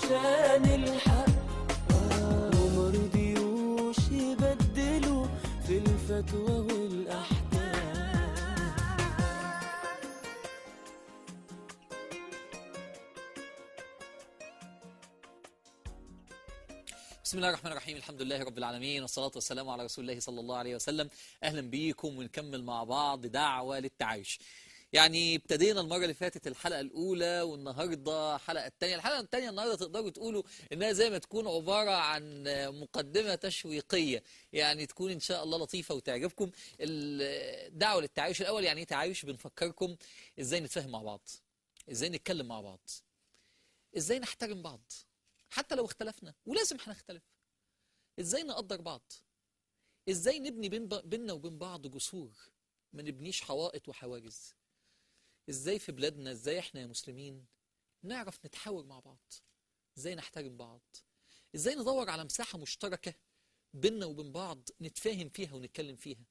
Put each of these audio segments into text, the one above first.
عشان الحق ومرضيوش يبدلوا في الفتوى والأحكام بسم الله الرحمن الرحيم الحمد لله رب العالمين والصلاة والسلام على رسول الله صلى الله عليه وسلم أهلا بيكم ونكمل مع بعض دعوة للتعايش يعني ابتدينا المرة اللي فاتت الحلقة الأولى والنهاردة الحلقة الثانية الحلقة الثانية النهاردة تقدروا تقولوا إنها زي ما تكون عبارة عن مقدمة تشويقية يعني تكون إن شاء الله لطيفة وتعجبكم الدعوة للتعايش الأول يعني إيه تعايش بنفكركم إزاي نتفاهم مع بعض إزاي نتكلم مع بعض إزاي نحترم بعض حتى لو اختلفنا ولازم هنختلف ازاي نقدر بعض ازاي نبني بين بيننا وبين بعض جسور ما نبنيش حوائط وحواجز ازاي في بلادنا ازاي احنا يا مسلمين نعرف نتحاور مع بعض ازاي نحترم بعض ازاي ندور على مساحة مشتركة بيننا وبين بعض نتفاهم فيها ونتكلم فيها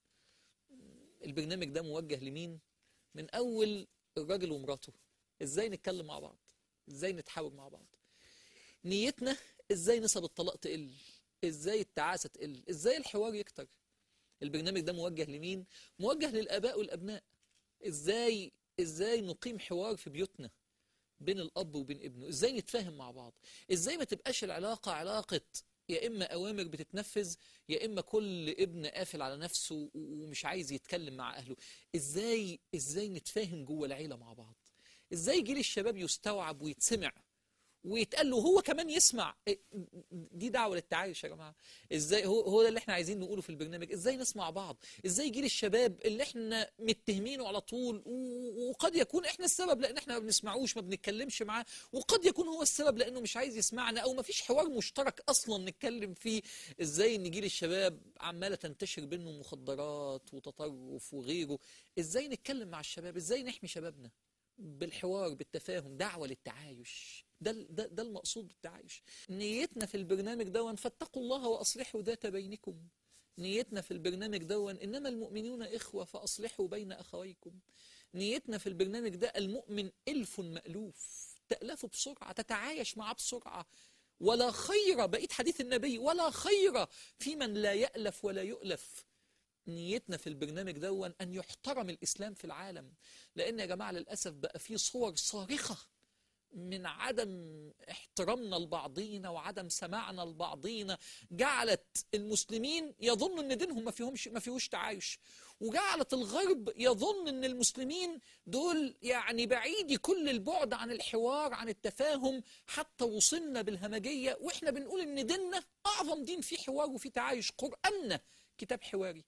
البرنامج ده موجه لمين من اول الراجل ومراته ازاي نتكلم مع بعض ازاي نتحاور مع بعض نيتنا ازاي نسب الطلاق تقل ازاي التعاسة تقل ازاي الحوار يكتر البرنامج ده موجه لمين موجه للاباء والابناء ازاي ازاي نقيم حوار في بيوتنا بين الاب وبين ابنه ازاي نتفاهم مع بعض ازاي ما تبقاش العلاقة علاقة يا اما اوامر بتتنفذ يا اما كل ابن قافل على نفسه ومش عايز يتكلم مع اهله ازاي ازاي نتفاهم جوه العيلة مع بعض ازاي جيل الشباب يستوعب ويتسمع ويتقال له هو كمان يسمع دي دعوه للتعايش يا جماعه ازاي هو هو ده اللي احنا عايزين نقوله في البرنامج ازاي نسمع بعض ازاي جيل الشباب اللي احنا متهمينه على طول وقد يكون احنا السبب لان احنا ما بنسمعوش ما بنتكلمش معاه وقد يكون هو السبب لانه مش عايز يسمعنا او ما فيش حوار مشترك اصلا نتكلم فيه ازاي ان جيل الشباب عماله تنتشر بينهم مخدرات وتطرف وغيره ازاي نتكلم مع الشباب ازاي نحمي شبابنا بالحوار بالتفاهم دعوه للتعايش ده ده ده المقصود بالتعايش نيتنا في البرنامج دون فاتقوا الله واصلحوا ذات بينكم نيتنا في البرنامج دون انما المؤمنون اخوه فاصلحوا بين اخويكم نيتنا في البرنامج ده المؤمن الف مالوف تالفه بسرعه تتعايش معاه بسرعه ولا خير بقيت حديث النبي ولا خير في من لا يالف ولا يؤلف نيتنا في البرنامج دون ان يحترم الاسلام في العالم لان يا جماعه للاسف بقى في صور صارخه من عدم احترامنا لبعضينا وعدم سماعنا لبعضينا جعلت المسلمين يظن ان دينهم ما فيهمش ما فيهوش تعايش وجعلت الغرب يظن ان المسلمين دول يعني بعيد كل البعد عن الحوار عن التفاهم حتى وصلنا بالهمجيه واحنا بنقول ان ديننا اعظم دين فيه حوار وفيه تعايش قراننا كتاب حواري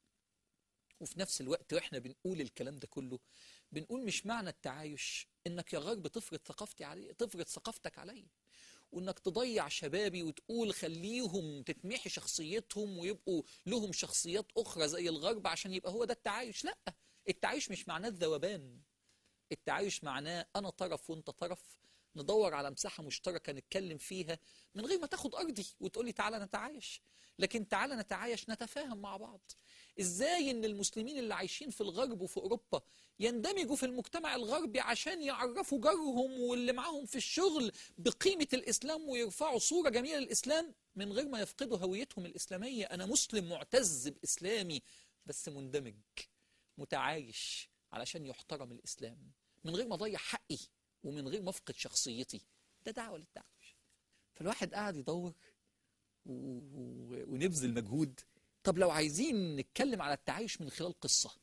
وفي نفس الوقت واحنا بنقول الكلام ده كله بنقول مش معنى التعايش انك يا غرب تفرض ثقافتي علي تفرض ثقافتك علي وانك تضيع شبابي وتقول خليهم تتمحي شخصيتهم ويبقوا لهم شخصيات اخرى زي الغرب عشان يبقى هو ده التعايش لا التعايش مش معناه الذوبان التعايش معناه انا طرف وانت طرف ندور على مساحة مشتركة نتكلم فيها من غير ما تاخد أرضي وتقول لي تعالى نتعايش لكن تعالى نتعايش نتفاهم مع بعض إزاي إن المسلمين اللي عايشين في الغرب وفي أوروبا يندمجوا في المجتمع الغربي عشان يعرفوا جارهم واللي معاهم في الشغل بقيمة الإسلام ويرفعوا صورة جميلة للإسلام من غير ما يفقدوا هويتهم الإسلامية أنا مسلم معتز بإسلامي بس مندمج متعايش علشان يحترم الإسلام من غير ما أضيع حقي ومن غير ما افقد شخصيتي ده دعوه للتعايش فالواحد قاعد يدور و... و... ونبذل مجهود طب لو عايزين نتكلم على التعايش من خلال قصه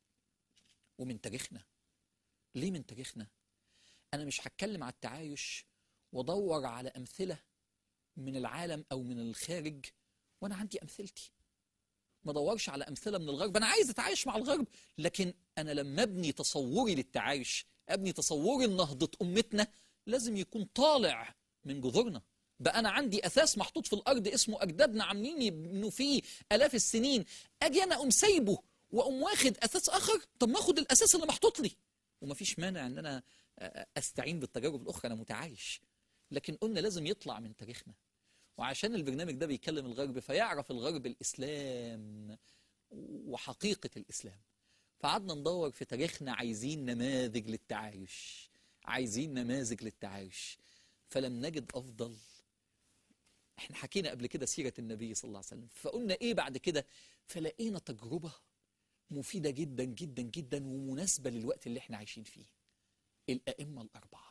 ومن تاريخنا ليه من تاريخنا انا مش هتكلم على التعايش وادور على امثله من العالم او من الخارج وانا عندي امثلتي ما ادورش على امثله من الغرب انا عايز اتعايش مع الغرب لكن انا لما ابني تصوري للتعايش ابني تصوري لنهضه امتنا لازم يكون طالع من جذورنا بقى انا عندي اساس محطوط في الارض اسمه اجدادنا عاملين يبنوا فيه الاف السنين اجي انا اقوم سايبه واقوم واخد اساس اخر طب ما اخد الاساس اللي محطوط لي ومفيش مانع ان انا استعين بالتجارب الاخرى انا متعايش لكن قلنا لازم يطلع من تاريخنا وعشان البرنامج ده بيكلم الغرب فيعرف الغرب الاسلام وحقيقه الاسلام فقعدنا ندور في تاريخنا عايزين نماذج للتعايش عايزين نماذج للتعايش فلم نجد افضل احنا حكينا قبل كده سيرة النبي صلى الله عليه وسلم فقلنا ايه بعد كده فلقينا تجربة مفيدة جدا جدا جدا ومناسبة للوقت اللي احنا عايشين فيه الأئمة الأربعة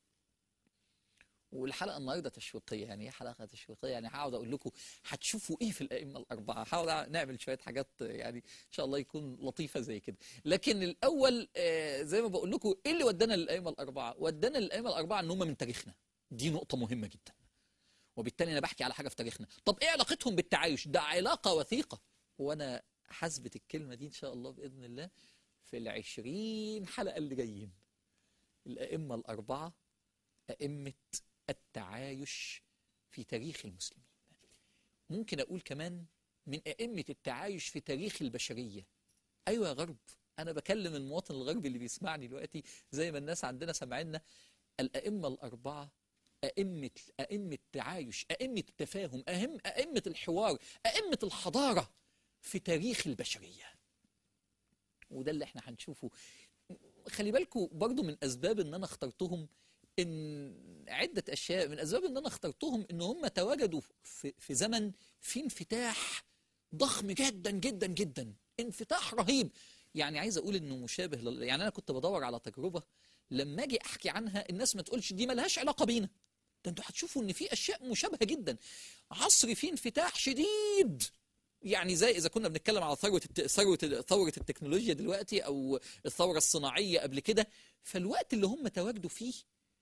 والحلقة النهاردة تشويقية يعني ايه حلقة تشويقية يعني هقعد أقول لكم هتشوفوا إيه في الأئمة الأربعة هحاول نعمل شوية حاجات يعني إن شاء الله يكون لطيفة زي كده لكن الأول آه، زي ما بقول لكم إيه اللي ودانا للأئمة الأربعة ودانا للأئمة الأربعة إن هم من تاريخنا دي نقطة مهمة جدا وبالتالي أنا بحكي على حاجة في تاريخنا طب إيه علاقتهم بالتعايش ده علاقة وثيقة وأنا حسبة الكلمة دي إن شاء الله بإذن الله في العشرين حلقة اللي جايين الأئمة الأربعة أئمة التعايش في تاريخ المسلمين ممكن أقول كمان من أئمة التعايش في تاريخ البشرية أيوة يا غرب أنا بكلم المواطن الغربي اللي بيسمعني دلوقتي زي ما الناس عندنا سمعنا الأئمة الأربعة أئمة أئمة تعايش أئمة التفاهم أهم أئمة الحوار أئمة الحضارة في تاريخ البشرية وده اللي احنا هنشوفه خلي بالكم برضو من أسباب إن أنا اخترتهم إن عدة أشياء من أسباب إن أنا اخترتهم إن هم تواجدوا في, في زمن في انفتاح ضخم جدا جدا جدا انفتاح رهيب يعني عايز أقول إنه مشابه لل... يعني أنا كنت بدور على تجربة لما أجي أحكي عنها الناس ما تقولش دي ملهاش علاقة بينا ده انتوا هتشوفوا إن في أشياء مشابهة جدا عصر فيه انفتاح شديد يعني زي اذا كنا بنتكلم على ثروه الت- ثروه ال- ثوره التكنولوجيا دلوقتي او الثوره الصناعيه قبل كده فالوقت اللي هم تواجدوا فيه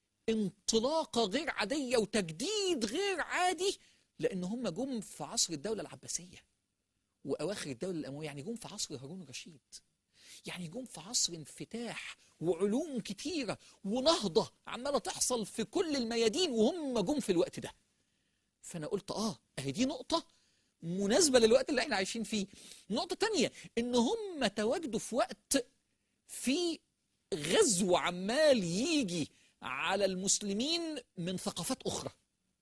انطلاقه غير عاديه وتجديد غير عادي لان هم جم في عصر الدوله العباسيه واواخر الدوله الامويه يعني جم في عصر هارون الرشيد يعني جم في عصر انفتاح وعلوم كتيره ونهضه عماله تحصل في كل الميادين وهم جم في الوقت ده فانا قلت اه اهي دي نقطه مناسبة للوقت اللي احنا عايشين فيه نقطة تانية ان هم تواجدوا في وقت في غزو عمال يجي على المسلمين من ثقافات اخرى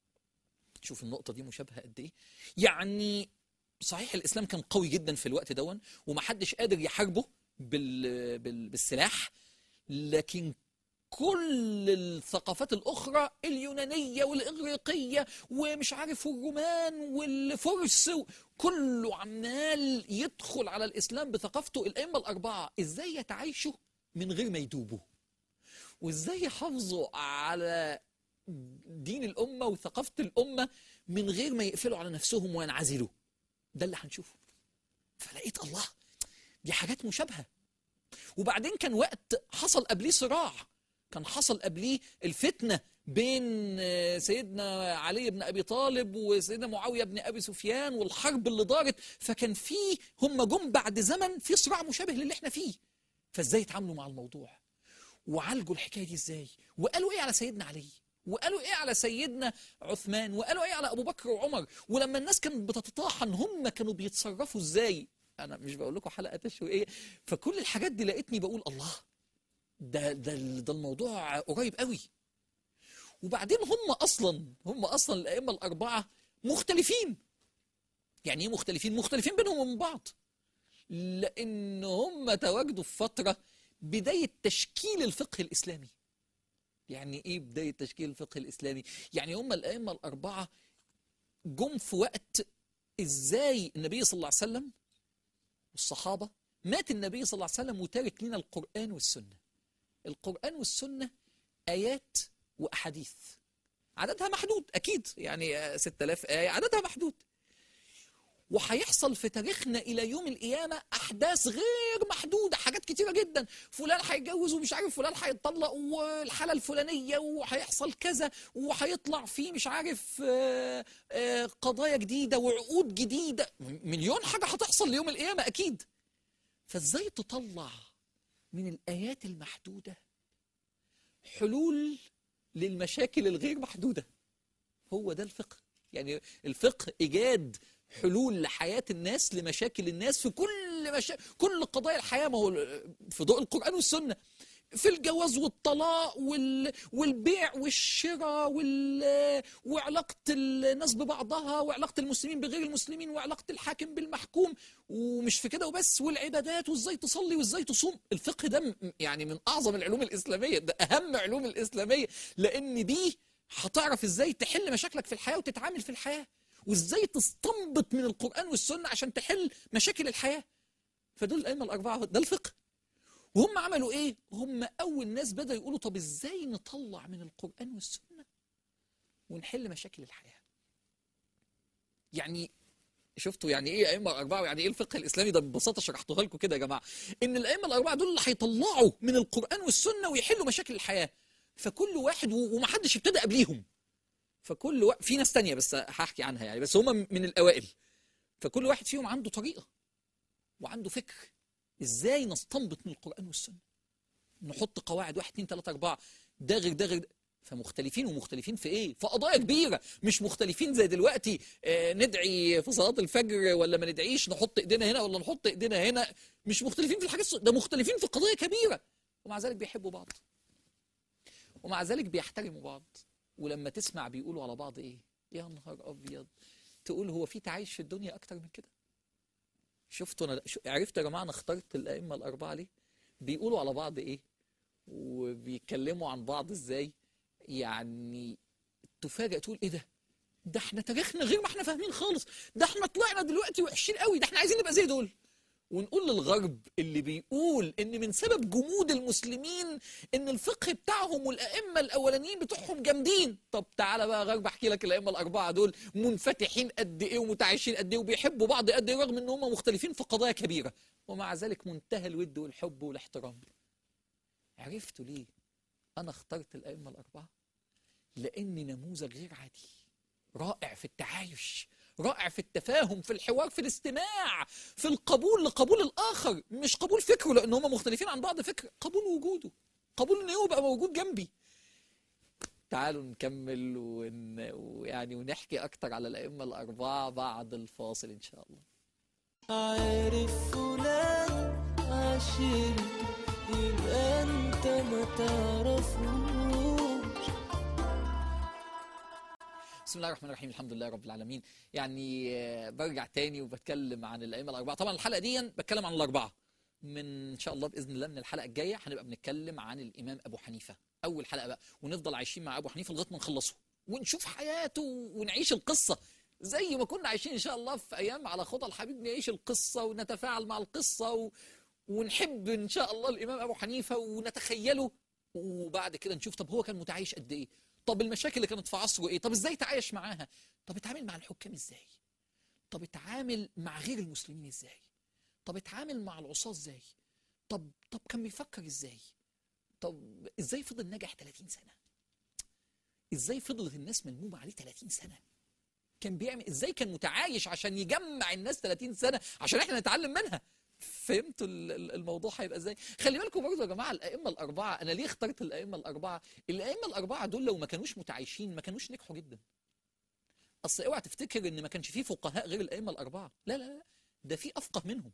شوف النقطة دي مشابهة قد ايه يعني صحيح الاسلام كان قوي جدا في الوقت دون ومحدش قادر يحاربه بال... بال... بالسلاح لكن كل الثقافات الأخرى اليونانية والإغريقية ومش عارف الرومان والفرس كله عمال يدخل على الإسلام بثقافته الأئمة الأربعة إزاي يتعايشوا من غير ما يدوبوا وإزاي يحافظوا على دين الأمة وثقافة الأمة من غير ما يقفلوا على نفسهم وينعزلوا ده اللي هنشوفه فلقيت الله دي حاجات مشابهة وبعدين كان وقت حصل قبليه صراع كان حصل قبليه الفتنة بين آه، سيدنا علي بن أبي طالب وسيدنا معاوية بن أبي سفيان والحرب اللي دارت فكان في هم جم بعد زمن في صراع مشابه للي احنا فيه فازاي يتعاملوا مع الموضوع وعالجوا الحكاية دي ازاي وقالوا ايه على سيدنا علي وقالوا ايه على سيدنا عثمان وقالوا ايه على ابو بكر وعمر ولما الناس كانت بتتطاحن هم كانوا بيتصرفوا ازاي انا مش بقول لكم حلقه تشويقيه فكل الحاجات دي لقيتني بقول الله ده ده ده الموضوع قريب قوي وبعدين هم اصلا هم اصلا الائمه الاربعه مختلفين يعني ايه مختلفين مختلفين بينهم وبين بعض لان هم تواجدوا في فتره بدايه تشكيل الفقه الاسلامي يعني ايه بدايه تشكيل الفقه الاسلامي يعني هم الائمه الاربعه جم في وقت ازاي النبي صلى الله عليه وسلم والصحابه مات النبي صلى الله عليه وسلم وتارك لنا القران والسنه القرآن والسنة آيات وأحاديث عددها محدود أكيد يعني آه، 6000 آية عددها محدود وهيحصل في تاريخنا إلى يوم القيامة أحداث غير محدودة حاجات كتيرة جدا فلان هيتجوز ومش عارف فلان هيتطلق والحالة الفلانية وهيحصل كذا وهيطلع فيه مش عارف آه، آه، قضايا جديدة وعقود جديدة مليون حاجة هتحصل ليوم القيامة أكيد فإزاي تطلع من الآيات المحدودة حلول للمشاكل الغير محدودة هو ده الفقه يعني الفقه إيجاد حلول لحياة الناس لمشاكل الناس في كل مشا... كل قضايا الحياة ما هو في ضوء القرآن والسنة في الجواز والطلاق وال... والبيع والشراء وال... وعلاقة الناس ببعضها وعلاقة المسلمين بغير المسلمين وعلاقة الحاكم بالمحكوم ومش في كده وبس والعبادات وازاي تصلي وازاي تصوم الفقه ده م- يعني من أعظم العلوم الإسلامية ده أهم علوم الإسلامية لأن بيه هتعرف ازاي تحل مشاكلك في الحياه وتتعامل في الحياه وازاي تستنبط من القران والسنه عشان تحل مشاكل الحياه فدول الائمه الاربعه ده الفقه وهم عملوا ايه هم اول ناس بدأوا يقولوا طب ازاي نطلع من القران والسنه ونحل مشاكل الحياه يعني شفتوا يعني ايه ائمه اربعه يعني ايه الفقه الاسلامي ده ببساطه شرحته لكم كده يا جماعه ان الائمه الاربعه دول اللي هيطلعوا من القران والسنه ويحلوا مشاكل الحياه فكل واحد و- ومحدش ابتدى قبليهم فكل واحد في ناس تانية بس هحكي عنها يعني بس هم من الاوائل فكل واحد فيهم عنده طريقه وعنده فكر ازاي نستنبط من القران والسنه نحط قواعد واحد اتنين تلاته اربعه ده غير ده غير ده. فمختلفين ومختلفين في ايه؟ في قضايا كبيره مش مختلفين زي دلوقتي آه ندعي في صلاه الفجر ولا ما ندعيش نحط ايدينا هنا ولا نحط ايدينا هنا مش مختلفين في الحاجات الص- ده مختلفين في قضايا كبيره ومع ذلك بيحبوا بعض ومع ذلك بيحترموا بعض ولما تسمع بيقولوا على بعض ايه؟ يا نهار ابيض تقول هو في تعايش في الدنيا اكتر من كده؟ شفتوا انا شو- عرفت يا جماعه انا اخترت الائمه الاربعه ليه؟ بيقولوا على بعض ايه؟ وبيتكلموا عن بعض ازاي؟ يعني تفاجئ تقول ايه ده؟ ده احنا تاريخنا غير ما احنا فاهمين خالص، ده احنا طلعنا دلوقتي وحشين قوي، ده احنا عايزين نبقى زي دول. ونقول للغرب اللي بيقول ان من سبب جمود المسلمين ان الفقه بتاعهم والائمه الاولانيين بتوعهم جامدين طب تعالى بقى يا غرب احكي لك الائمه الاربعه دول منفتحين قد ايه ومتعايشين قد ايه وبيحبوا بعض قد ايه رغم ان هم مختلفين في قضايا كبيره ومع ذلك منتهى الود والحب والاحترام عرفتوا ليه انا اخترت الائمه الاربعه لاني نموذج غير عادي رائع في التعايش رائع في التفاهم في الحوار في الاستماع في القبول لقبول الاخر مش قبول فكره لان هم مختلفين عن بعض فكر قبول وجوده قبول ان هو يبقى موجود جنبي تعالوا نكمل ون... ويعني ونحكي اكتر على الائمه الاربعه بعد الفاصل ان شاء الله عارف فلان عشيرته يبقى انت ما تعرفوش بسم الله الرحمن الرحيم الحمد لله رب العالمين يعني آه، برجع تاني وبتكلم عن الائمه الاربعه طبعا الحلقه دي بتكلم عن الاربعه من ان شاء الله باذن الله من الحلقه الجايه هنبقى بنتكلم عن الامام ابو حنيفه اول حلقه بقى ونفضل عايشين مع ابو حنيفه لغايه ما نخلصه ونشوف حياته ونعيش القصه زي ما كنا عايشين ان شاء الله في ايام على خطى الحبيب نعيش القصه ونتفاعل مع القصه و... ونحب ان شاء الله الامام ابو حنيفه ونتخيله وبعد كده نشوف طب هو كان متعايش قد ايه طب المشاكل اللي كانت في عصره ايه طب ازاي تعايش معاها طب اتعامل مع الحكام ازاي طب اتعامل مع غير المسلمين ازاي طب اتعامل مع العصاة ازاي طب طب كان بيفكر ازاي طب ازاي فضل ناجح 30 سنة ازاي فضلت الناس ملمومة عليه 30 سنة كان بيعمل ازاي كان متعايش عشان يجمع الناس 30 سنة عشان احنا نتعلم منها فهمتوا ال- ال- الموضوع هيبقى ازاي خلي بالكم برضه يا جماعه الائمه الاربعه انا ليه اخترت الائمه الاربعه الائمه الاربعه دول لو ما كانوش متعايشين ما كانوش نجحوا جدا اصل اوعى تفتكر ان ما كانش فيه فقهاء غير الائمه الاربعه لا لا لا ده في افقه منهم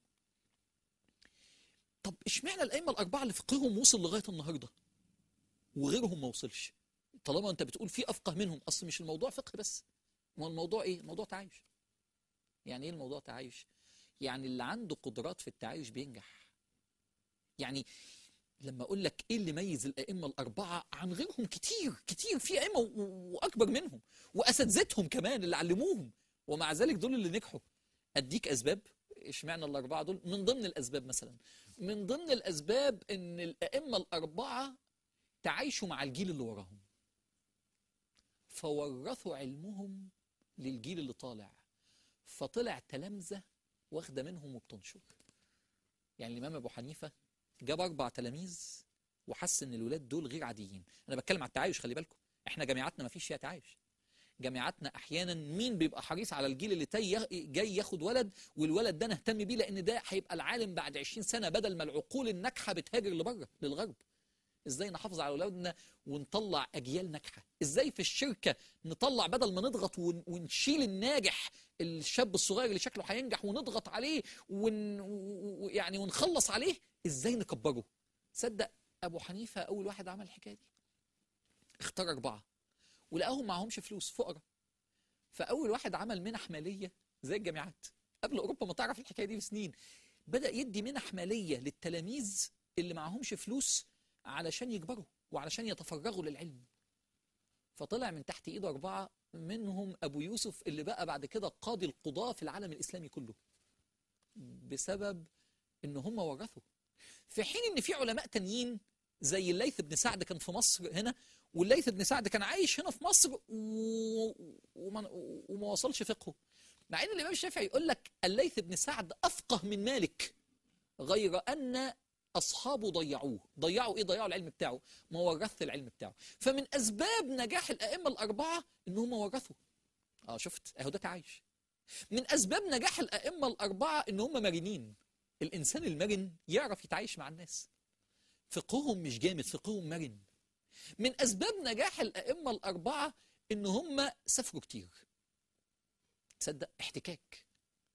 طب اشمعنى الائمه الاربعه اللي فقههم وصل لغايه النهارده وغيرهم ما وصلش طالما انت بتقول في افقه منهم اصل مش الموضوع فقه بس ما هو الموضوع ايه الموضوع تعايش يعني ايه الموضوع تعايش يعني اللي عنده قدرات في التعايش بينجح يعني لما اقول لك ايه اللي ميز الائمه الاربعه عن غيرهم كتير كتير في ائمه و- و- واكبر منهم واساتذتهم كمان اللي علموهم ومع ذلك دول اللي نجحوا اديك اسباب اشمعنى الاربعه دول من ضمن الاسباب مثلا من ضمن الاسباب ان الائمه الاربعه تعايشوا مع الجيل اللي وراهم فورثوا علمهم للجيل اللي طالع فطلع تلامذه واخده منهم وبتنشر يعني الامام ابو حنيفه جاب اربع تلاميذ وحس ان الولاد دول غير عاديين انا بتكلم على التعايش خلي بالكم احنا جامعاتنا ما فيش فيها تعايش جامعاتنا احيانا مين بيبقى حريص على الجيل اللي تي جاي ياخد ولد والولد ده نهتم بيه لان ده هيبقى العالم بعد 20 سنه بدل ما العقول الناجحه بتهاجر لبره للغرب ازاي نحافظ على اولادنا ونطلع اجيال ناجحه ازاي في الشركه نطلع بدل ما نضغط ون- ونشيل الناجح الشاب الصغير اللي شكله هينجح ونضغط عليه ون... و- و- يعني ونخلص عليه ازاي نكبره تصدق ابو حنيفه اول واحد عمل الحكايه دي اختار اربعه ولقاهم معهمش فلوس فقراء فاول واحد عمل منح ماليه زي الجامعات قبل اوروبا ما تعرف الحكايه دي بسنين بدا يدي منح ماليه للتلاميذ اللي معهمش فلوس علشان يكبروا وعلشان يتفرغوا للعلم فطلع من تحت ايده اربعه منهم ابو يوسف اللي بقى بعد كده قاضي القضاه في العالم الاسلامي كله بسبب ان هم ورثوا في حين ان في علماء تانيين زي الليث بن سعد كان في مصر هنا والليث بن سعد كان عايش هنا في مصر و... وما... وما وصلش فقهه مع ان الامام الشافعي يقول لك الليث بن سعد افقه من مالك غير ان اصحابه ضيعوه ضيعوا ايه ضيعوا العلم بتاعه ما ورث العلم بتاعه فمن اسباب نجاح الائمه الاربعه ان هم ورثوا اه شفت اهو ده تعايش من اسباب نجاح الائمه الاربعه ان هم مرنين الانسان المرن يعرف يتعايش مع الناس فقههم مش جامد فقههم مرن من اسباب نجاح الائمه الاربعه ان هم سافروا كتير تصدق احتكاك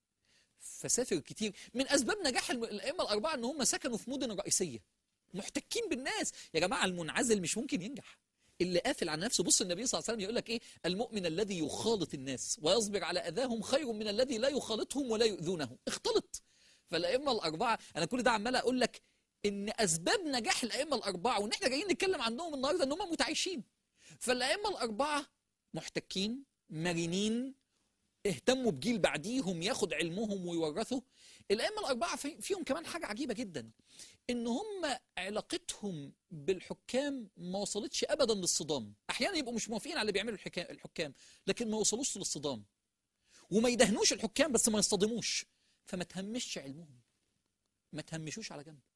فسافر كتير من اسباب نجاح الم- الائمه الاربعه ان هم سكنوا في مدن رئيسيه محتكين بالناس يا جماعه المنعزل مش ممكن ينجح اللي قافل على نفسه بص النبي صلى الله عليه وسلم يقول لك ايه المؤمن الذي يخالط الناس ويصبر على اذاهم خير من الذي لا يخالطهم ولا يؤذونهم اختلط فالائمه الاربعه انا كل ده عمال اقول لك ان اسباب نجاح الائمه الاربعه وان احنا جايين نتكلم عنهم النهارده ان هم متعايشين فالائمه الاربعه محتكين مرنين اهتموا بجيل بعديهم ياخد علمهم ويورثوا الائمه الاربعه في- فيهم كمان حاجه عجيبه جدا ان هم علاقتهم بالحكام ما وصلتش ابدا للصدام احيانا يبقوا مش موافقين على اللي بيعمله الحكا- الحكام لكن ما وصلوش للصدام وما يدهنوش الحكام بس ما يصطدموش فما تهمش علمهم ما تهمشوش على جنب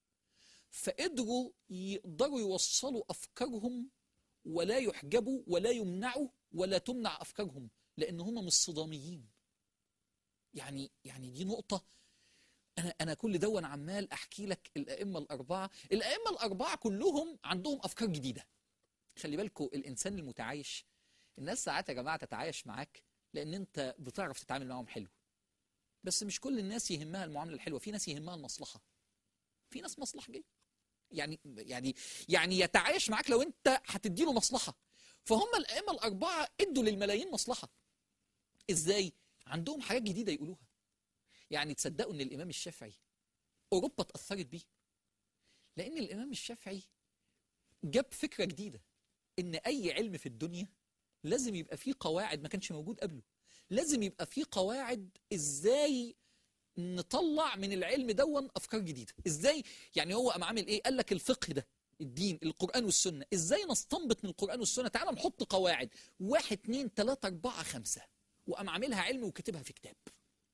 فقدروا يقدروا يوصلوا افكارهم ولا يحجبوا ولا يمنعوا ولا تمنع افكارهم لان هم مش صداميين يعني يعني دي نقطه انا انا كل دون عمال احكي لك الائمه الاربعه الائمه الاربعه كلهم عندهم افكار جديده خلي بالكم الانسان المتعايش الناس ساعات يا جماعه تتعايش معاك لان انت بتعرف تتعامل معاهم حلو بس مش كل الناس يهمها المعامله الحلوه في ناس يهمها المصلحه في ناس مصلحجيه يعني يعني يعني يتعايش معاك لو انت هتدي له مصلحه فهم الائمه الاربعه ادوا للملايين مصلحه ازاي عندهم حاجات جديده يقولوها يعني تصدقوا ان الامام الشافعي اوروبا اتاثرت بيه لان الامام الشافعي جاب فكره جديده ان اي علم في الدنيا لازم يبقى فيه قواعد ما كانش موجود قبله لازم يبقى فيه قواعد ازاي نطلع من العلم دون افكار جديده ازاي يعني هو قام عامل ايه قال لك الفقه ده الدين القرآن والسنة ازاي نستنبط من القرآن والسنة تعال نحط قواعد واحد اتنين تلاتة اربعة خمسة وقام عاملها علم وكتبها في كتاب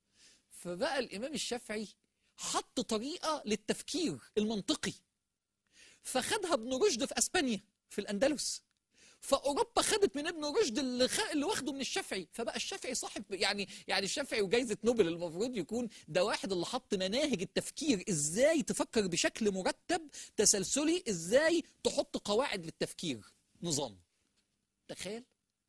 فبقى الامام الشافعي حط طريقة للتفكير المنطقي فخدها ابن رشد في اسبانيا في الاندلس فاوروبا خدت من ابن رشد اللي, خ... اللي واخده من الشافعي فبقى الشافعي صاحب يعني يعني الشافعي وجائزه نوبل المفروض يكون ده واحد اللي حط مناهج التفكير ازاي تفكر بشكل مرتب تسلسلي ازاي تحط قواعد للتفكير نظام تخيل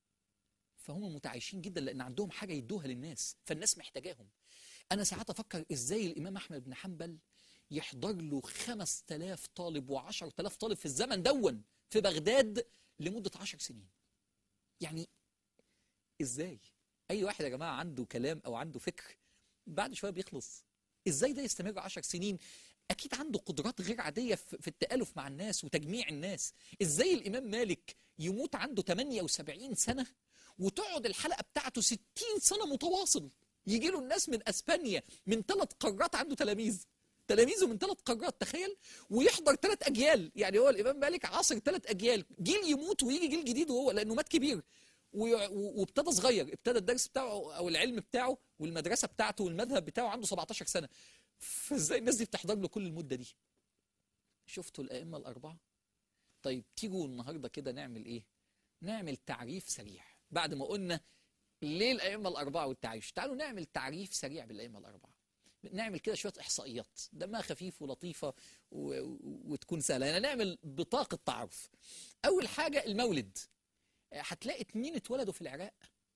فهم متعايشين جدا لان عندهم حاجه يدوها للناس فالناس محتاجاهم انا ساعات افكر ازاي الامام احمد بن حنبل يحضر له 5000 طالب و10000 طالب في الزمن دون في بغداد لمدة عشر سنين يعني ازاي اي واحد يا جماعة عنده كلام او عنده فكر بعد شوية بيخلص ازاي ده يستمر عشر سنين اكيد عنده قدرات غير عادية في في التآلف مع الناس وتجميع الناس ازاي الامام مالك يموت عنده 78 سنة وتقعد الحلقة بتاعته 60 سنة متواصل يجي له الناس من اسبانيا من ثلاث قارات عنده تلاميذ تلاميذه من ثلاث قارات تخيل ويحضر ثلاث اجيال يعني هو الامام مالك عاصر ثلاث اجيال جيل يموت ويجي جيل جديد وهو لانه مات كبير وي- و- وابتدى صغير ابتدى الدرس بتاعه او العلم بتاعه والمدرسه بتاعته والمذهب بتاعه عنده 17 سنه فازاي الناس دي بتحضر له كل المده دي شفتوا الائمه الاربعه طيب تيجوا النهارده كده نعمل ايه نعمل تعريف سريع بعد ما قلنا ليه الائمه الاربعه والتعايش تعالوا نعمل تعريف سريع بالائمه الاربعه نعمل كده شويه احصائيات دمها خفيف ولطيفه و... و- وتكون سهله يعني نعمل بطاقه تعارف اول حاجه المولد هتلاقي اتنين اتولدوا في العراق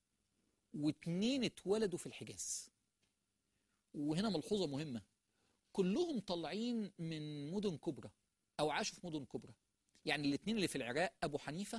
واتنين اتولدوا في الحجاز وهنا ملحوظه مهمه كلهم طالعين من مدن كبرى او عاشوا في مدن كبرى يعني الاثنين اللي في العراق ابو حنيفه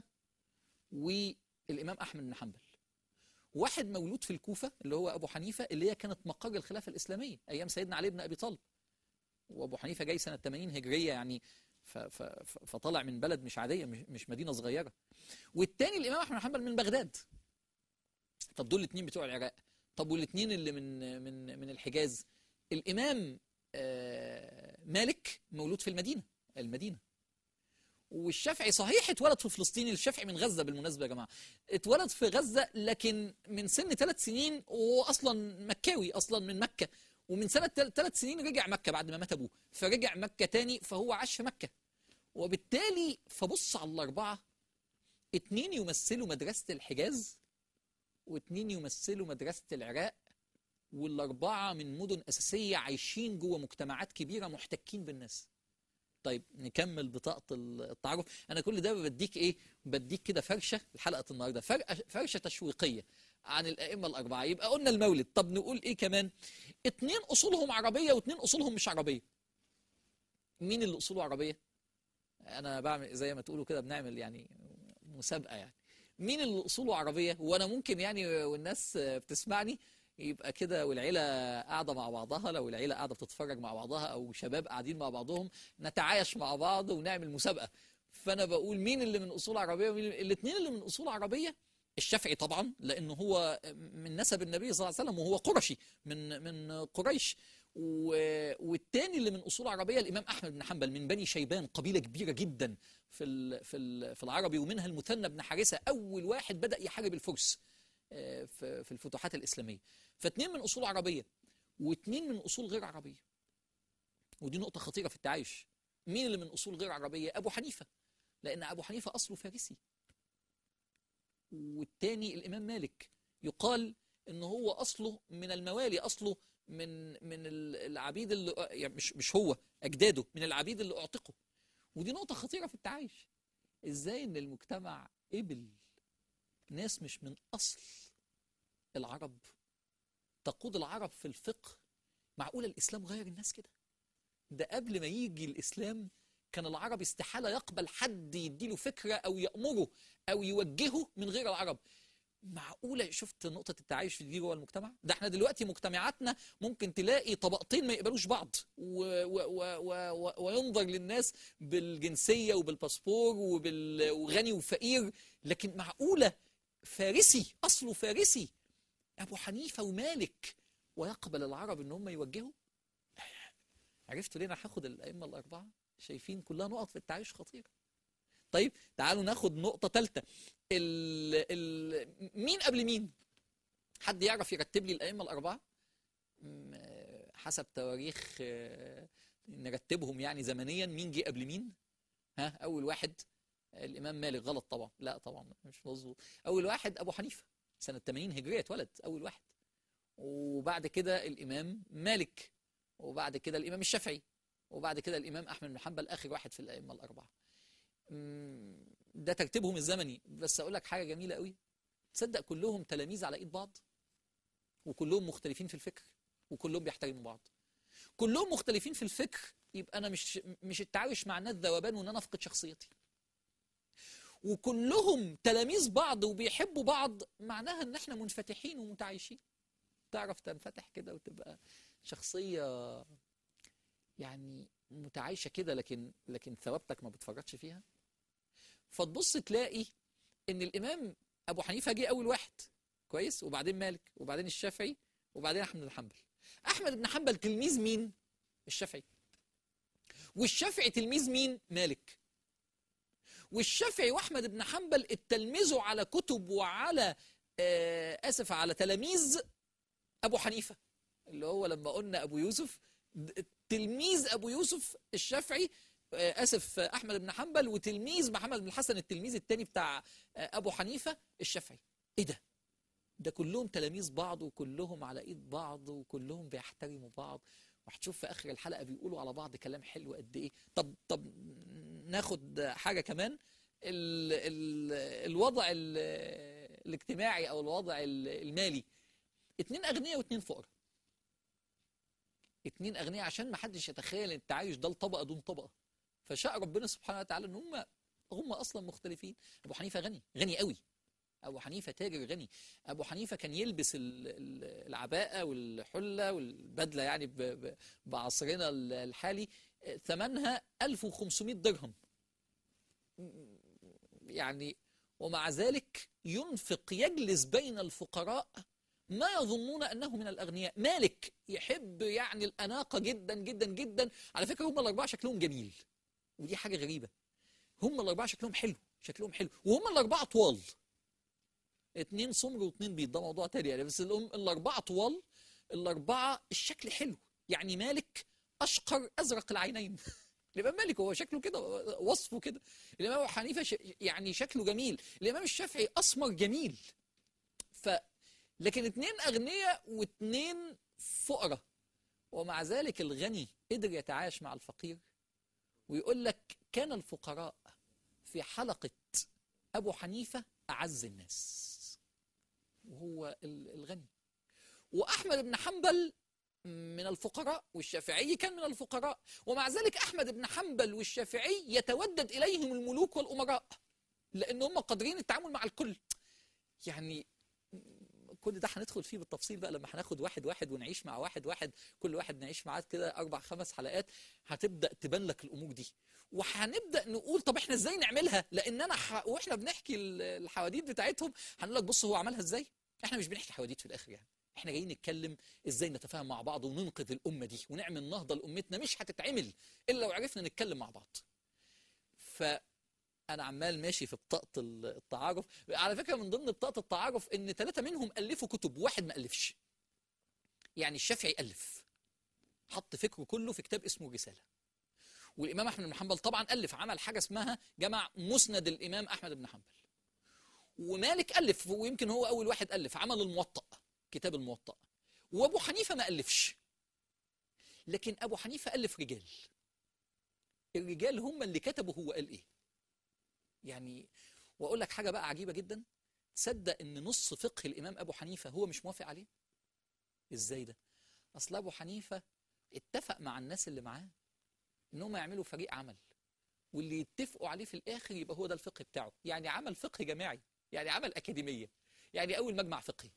والامام احمد بن حنبل واحد مولود في الكوفة اللي هو أبو حنيفة اللي هي كانت مقر الخلافة الإسلامية أيام سيدنا علي بن أبي طالب وأبو حنيفة جاي سنة 80 هجرية يعني ف- ف- ف- فطلع من بلد مش عاديه مش مش مدينه صغيره والتاني الامام احمد بن حنبل من بغداد طب دول الاثنين بتوع العراق طب والاثنين اللي من من من الحجاز الامام آه، مالك مولود في المدينه المدينه والشافعي صحيح اتولد في فلسطين الشافعي من غزه بالمناسبه يا جماعه اتولد في غزه لكن من سن ثلاث سنين وهو اصلا مكاوي اصلا من مكه ومن سنه ثلاث سنين رجع مكه بعد ما مات ابوه فرجع مكه تاني فهو عاش في مكه وبالتالي فبص على الاربعه اتنين يمثلوا مدرسه الحجاز واتنين يمثلوا مدرسه العراق والاربعه من مدن اساسيه عايشين جوه مجتمعات كبيره محتكين بالناس طيب نكمل بطاقه التعرف انا كل ده بديك ايه بديك كده فرشه لحلقه النهارده فرقه فرشه تشويقيه عن الائمه الاربعه يبقى قلنا المولد طب نقول ايه كمان اتنين اصولهم عربيه واتنين اصولهم مش عربيه مين اللي اصوله عربيه انا بعمل زي ما تقولوا كده بنعمل يعني مسابقه يعني مين اللي اصوله عربيه وانا ممكن يعني والناس بتسمعني يبقى كده والعيله قاعده مع بعضها لو العيله قاعده بتتفرج مع بعضها او شباب قاعدين مع بعضهم نتعايش مع بعض ونعمل مسابقه فانا بقول مين اللي من اصول عربيه ومين الاثنين اللي من اصول عربيه الشافعي طبعا لانه هو من نسب النبي صلى الله عليه وسلم وهو قرشي من من قريش و- والتاني اللي من اصول عربيه الامام احمد بن حنبل من بني شيبان قبيله كبيره جدا في ال في ال في العربي ومنها المثنى بن حارثه اول واحد بدا يحارب الفرس آه، في في الفتوحات الاسلاميه فاتنين من اصول عربيه واتنين من اصول غير عربيه ودي نقطه خطيره في التعايش مين اللي من اصول غير عربيه ابو حنيفه لان ابو حنيفه اصله فارسي والتاني الامام مالك يقال ان هو اصله من الموالي اصله من من ال- العبيد اللي يعني مش مش هو اجداده من العبيد اللي اعتقوا ودي نقطه خطيره في التعايش ازاي ان المجتمع قبل ناس مش من اصل العرب تقود العرب في الفقه معقوله الاسلام غير الناس كده ده قبل ما يجي الاسلام كان العرب استحاله يقبل حد يديله فكره او يامره او يوجهه من غير العرب معقوله شفت نقطه التعايش دي جوه المجتمع ده احنا دلوقتي مجتمعاتنا ممكن تلاقي طبقتين ما يقبلوش بعض و و و و و وينظر للناس بالجنسيه وبالباسبور وبال وغني وفقير لكن معقوله فارسي اصله فارسي ابو حنيفه ومالك ويقبل العرب ان هم يوجهوا عرفتوا ليه انا هاخد الائمه الاربعه شايفين كلها نقط في التعايش خطيره طيب تعالوا ناخد نقطه ثالثه ال ال مين قبل مين حد يعرف يرتب لي الائمه الاربعه م- آه، حسب تواريخ آه، نرتبهم يعني زمنيا مين جه قبل مين ها اول واحد الامام مالك غلط طبعا لا طبعا مش مظبوط اول واحد ابو حنيفه سنه 80 هجريه اتولد اول واحد وبعد كده الامام مالك وبعد كده الامام الشافعي وبعد كده الامام احمد بن حنبل اخر واحد في الائمه الاربعه مم، ده ترتيبهم الزمني بس اقول لك حاجه جميله قوي تصدق كلهم تلاميذ على ايد بعض وكلهم مختلفين في الفكر وكلهم بيحترموا بعض كلهم مختلفين في الفكر يبقى انا مش مش التعايش مع الناس ذوبان وان انا افقد شخصيتي وكلهم تلاميذ بعض وبيحبوا بعض معناها ان احنا منفتحين ومتعايشين تعرف تنفتح كده وتبقى شخصيه يعني متعايشه كده لكن لكن ثوابتك ما بتفرطش فيها فتبص تلاقي ان الامام ابو حنيفه جه اول واحد كويس وبعدين مالك وبعدين الشافعي وبعدين احمد بن حنبل احمد بن حنبل تلميذ مين الشافعي والشافعي تلميذ مين مالك والشافعي واحمد بن حنبل اتلمذوا على كتب وعلى آه اسف على تلاميذ ابو حنيفه اللي هو لما قلنا ابو يوسف د- تلميذ ابو يوسف الشافعي آه، اسف آه، احمد بن حنبل وتلميذ محمد بن الحسن التلميذ الثاني بتاع آه، ابو حنيفه الشافعي ايه ده ده كلهم تلاميذ بعض وكلهم على ايد بعض وكلهم بيحترموا بعض وهتشوف في اخر الحلقه بيقولوا على بعض كلام حلو قد ايه طب طب ناخد حاجه كمان ال ال الوضع ال الاجتماعي او الوضع ال- المالي اتنين اغنياء واتنين فقراء اتنين اغنياء عشان ما حدش يتخيل ان التعايش ده لطبقه دون طبقه فشاء ربنا سبحانه وتعالى ان هم هم اصلا مختلفين ابو حنيفه غني غني قوي ابو حنيفه تاجر غني ابو حنيفه كان يلبس ال- ال- العباءه والحله والبدله يعني ب- ب- بعصرنا ال- الحالي ثمنها 1500 درهم يعني ومع ذلك ينفق يجلس بين الفقراء ما يظنون انه من الاغنياء مالك يحب يعني الاناقه جدا جدا جدا على فكره هم الاربعه شكلهم جميل ودي حاجه غريبه هم الاربعه شكلهم حلو شكلهم حلو وهم الاربعه طوال اتنين سمر واتنين بيض ده موضوع تاني يعني بس الأم الاربعه طوال الاربعه الشكل حلو يعني مالك اشقر ازرق العينين الامام مالك هو شكله كده وصفه كده الامام ابو حنيفه ش... يعني شكله جميل الامام الشافعي اسمر جميل ف لكن اتنين اغنياء واتنين فقراء ومع ذلك الغني قدر يتعايش مع الفقير ويقول لك كان الفقراء في حلقة أبو حنيفة أعز الناس وهو ال- الغني وأحمد بن حنبل من الفقراء والشافعي كان من الفقراء ومع ذلك أحمد بن حنبل والشافعي يتودد إليهم الملوك والأمراء لأن هم قادرين التعامل مع الكل يعني كل ده هندخل فيه بالتفصيل بقى لما هناخد واحد واحد ونعيش مع واحد واحد كل واحد نعيش معاه كده اربع خمس حلقات هتبدا تبان لك الامور دي وهنبدا نقول طب احنا ازاي نعملها لان انا ح... واحنا بنحكي ال- الحواديت بتاعتهم هنقول لك بص هو عملها ازاي احنا مش بنحكي حواديت في الاخر يعني احنا جايين نتكلم ازاي نتفاهم مع بعض وننقذ الامه دي ونعمل نهضه لامتنا مش هتتعمل الا لو عرفنا نتكلم مع بعض ف انا عمال ماشي في بطاقه ال- التعارف على فكره من ضمن بطاقه التعارف ان ثلاثه منهم الفوا كتب وواحد ما الفش يعني الشافعي الف حط فكره كله في كتاب اسمه رساله والامام احمد بن حنبل طبعا الف عمل حاجه اسمها جمع مسند الامام احمد بن حنبل ومالك الف ويمكن هو اول واحد الف عمل الموطأ كتاب الموطأ وابو حنيفه ما الفش لكن ابو حنيفه الف رجال الرجال هم اللي كتبوا هو قال ايه يعني واقول لك حاجه بقى عجيبه جدا تصدق ان نص فقه الامام ابو حنيفه هو مش موافق عليه ازاي ده اصل ابو حنيفه اتفق مع الناس اللي معاه انهم يعملوا فريق عمل واللي يتفقوا عليه في الاخر يبقى هو ده الفقه بتاعه يعني عمل فقه جماعي يعني عمل اكاديميه يعني اول مجمع فقهي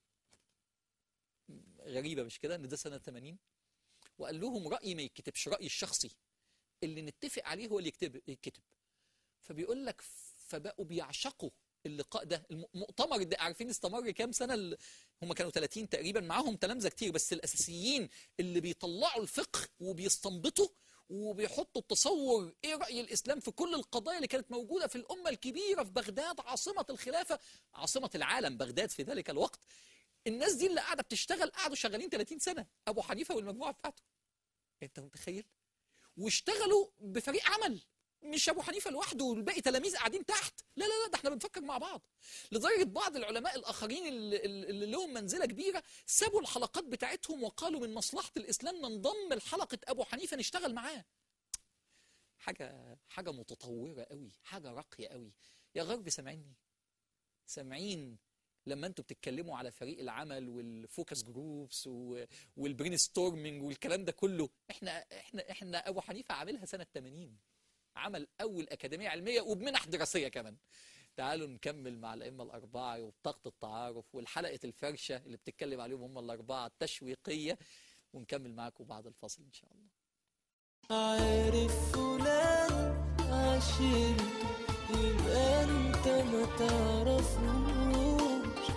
غريبه مش كده ان ده سنه 80 وقال لهم رايي ما يتكتبش رايي الشخصي اللي نتفق عليه هو اللي يكتب يتكتب فبيقول لك فبقوا بيعشقوا اللقاء ده المؤتمر ده عارفين استمر كام سنه ال- هم كانوا 30 تقريبا معاهم تلامذه كتير بس الاساسيين اللي بيطلعوا الفقه وبيستنبطوا وبيحطوا التصور ايه راي الاسلام في كل القضايا اللي كانت موجوده في الامه الكبيره في بغداد عاصمه الخلافه عاصمه العالم بغداد في ذلك الوقت الناس دي اللي قاعده بتشتغل قعدوا شغالين 30 سنه ابو حنيفه والمجموعه بتاعته انت متخيل واشتغلوا بفريق عمل مش ابو حنيفه لوحده والباقي تلاميذ قاعدين تحت لا لا لا ده احنا بنفكر مع بعض لدرجه بعض العلماء الاخرين اللي, اللي لهم منزله كبيره سابوا الحلقات بتاعتهم وقالوا من مصلحه الاسلام ننضم لحلقه ابو حنيفه نشتغل معاه حاجه حاجه متطوره قوي حاجه راقيه قوي يا غرب سامعيني سامعين لما انتوا بتتكلموا على فريق العمل والفوكس جروبس والبرين ستورمنج والكلام ده كله احنا احنا احنا ابو حنيفه عاملها سنه 80 عمل اول اكاديميه علميه وبمنح دراسيه كمان تعالوا نكمل مع الائمه الاربعه وبطاقه التعارف والحلقه الفرشه اللي بتتكلم عليهم هم الاربعه التشويقيه ونكمل معاكم بعد الفاصل ان شاء الله عارف فلان عشرته يبقى انت ما تعرفوش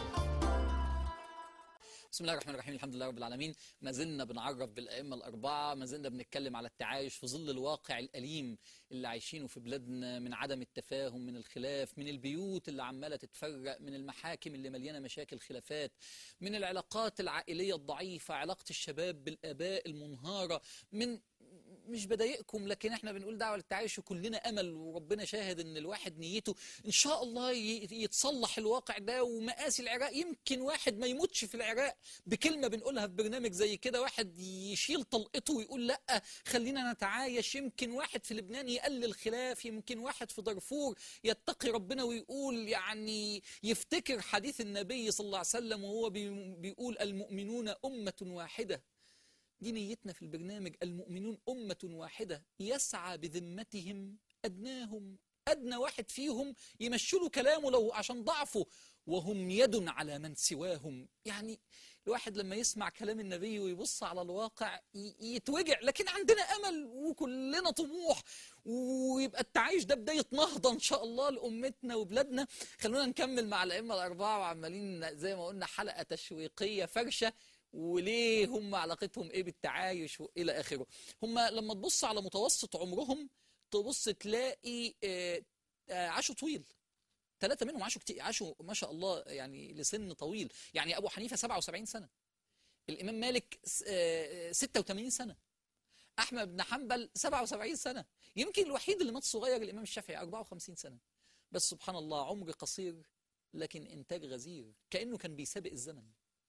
بسم الله الرحمن الرحيم الحمد لله رب العالمين ما زلنا بنعرف بالأئمة الأربعة ما زلنا بنتكلم على التعايش في ظل الواقع الأليم اللي عايشينه في بلادنا من عدم التفاهم من الخلاف من البيوت اللي عمالة تتفرق من المحاكم اللي مليانة مشاكل خلافات من العلاقات العائلية الضعيفة علاقة الشباب بالآباء المنهارة من مش بضايقكم لكن احنا بنقول دعوه للتعايش وكلنا امل وربنا شاهد ان الواحد نيته ان شاء الله ي- يتصلح الواقع ده ومآسي العراق يمكن واحد ما يموتش في العراق بكلمه بنقولها في برنامج زي كده واحد يشيل طلقته ويقول لا خلينا نتعايش يمكن واحد في لبنان يقلل خلاف يمكن واحد في دارفور يتقي ربنا ويقول يعني يفتكر حديث النبي صلى الله عليه وسلم وهو بي- بيقول المؤمنون امه واحده دي نيتنا في البرنامج المؤمنون أمة واحدة يسعى بذمتهم أدناهم أدنى واحد فيهم يمشوا له كلامه لو عشان ضعفه وهم يد على من سواهم يعني الواحد لما يسمع كلام النبي ويبص على الواقع ي- يتوجع لكن عندنا امل وكلنا طموح ويبقى التعايش ده بدايه نهضه ان شاء الله لامتنا وبلادنا خلونا نكمل مع الائمه الاربعه وعمالين زي ما قلنا حلقه تشويقيه فرشه وليه هم علاقتهم ايه بالتعايش والى اخره هم لما تبص على متوسط عمرهم تبص تلاقي آه، آه، عاشوا طويل ثلاثة منهم عاشوا كتير عاشوا ما شاء الله يعني لسن طويل يعني أبو حنيفة 77 سنة الإمام مالك س- آه، 86 سنة أحمد بن حنبل 77 سنة يمكن الوحيد اللي مات صغير الإمام الشافعي 54 سنة بس سبحان الله عمر قصير لكن إنتاج غزير كأنه كان بيسابق الزمن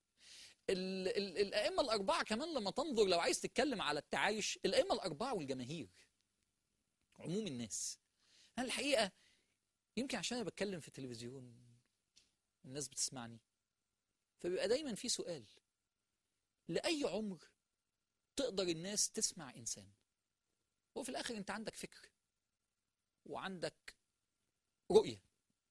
ال- ال- الأئمة الأربعة كمان لما تنظر لو عايز تتكلم على التعايش الأئمة الأربعة والجماهير عموم الناس أنا الحقيقة يمكن عشان أنا بتكلم في التلفزيون الناس بتسمعني فبيبقى دايما في سؤال لأي عمر تقدر الناس تسمع إنسان وفي الآخر أنت عندك فكر وعندك رؤية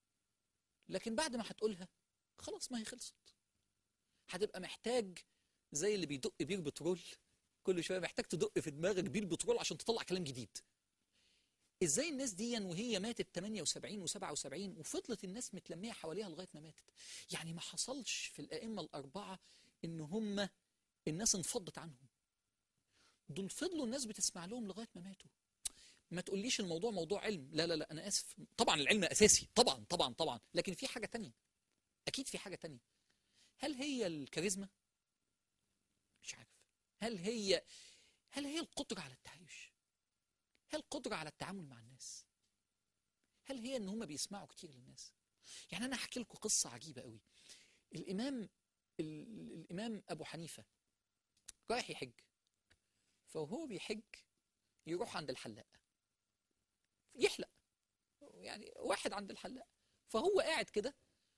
لكن بعد ما هتقولها خلاص ما هي خلصت هتبقى محتاج زي اللي بيدق بير بترول كل شويه محتاج تدق في دماغك بير بترول عشان تطلع كلام جديد ازاي الناس دي وهي ماتت 78 و77 وفضلت الناس متلميه حواليها لغايه ما ماتت يعني ما حصلش في الائمه الاربعه ان هم الناس انفضت عنهم دول فضلوا الناس بتسمع لهم لغايه ما ماتوا ما تقوليش الموضوع موضوع علم لا لا لا انا اسف طبعا العلم اساسي طبعا طبعا طبعا لكن في حاجه تانية اكيد في حاجه تانية هل هي الكاريزما مش عارف هل هي هل هي القدره على التعايش هل القدره على التعامل مع الناس هل هي ان هم بيسمعوا كتير للناس يعني انا هحكي لكم قصه عجيبه قوي الامام ال- الامام ابو حنيفه رايح يحج فهو بيحج يروح عند الحلاق يحلق يعني واحد عند الحلاق فهو قاعد كده